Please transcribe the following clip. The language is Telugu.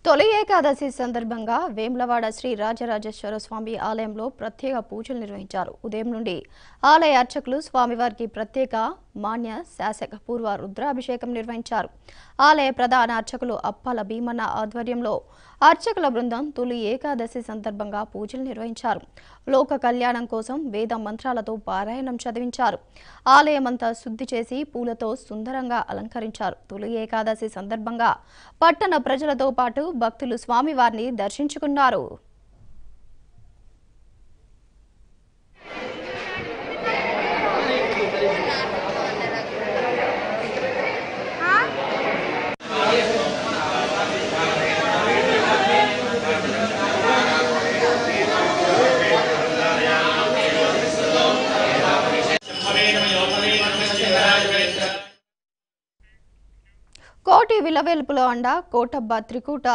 తొలి ఏకాదశి సందర్భంగా వేములవాడ శ్రీ రాజరాజేశ్వర స్వామి ఆలయంలో ప్రత్యేక పూజలు నిర్వహించారు ఉదయం నుండి ఆలయ అర్చకులు స్వామివారికి ప్రత్యేక మాన్య శాసక పూర్వ రుద్రాభిషేకం నిర్వహించారు ఆలయ ప్రధాన అర్చకులు అప్పాల భీమన్న ఆధ్వర్యంలో అర్చకుల బృందం తొలి ఏకాదశి సందర్భంగా పూజలు నిర్వహించారు లోక కళ్యాణం కోసం వేద మంత్రాలతో పారాయణం చదివించారు ఆలయమంతా శుద్ధి చేసి పూలతో సుందరంగా అలంకరించారు తొలి ఏకాదశి సందర్భంగా పట్టణ ప్రజలతో పాటు భక్తులు స్వామివారిని దర్శించుకున్నారు కోటి విలవేల్పులో అండ కోటబ్బ త్రికూట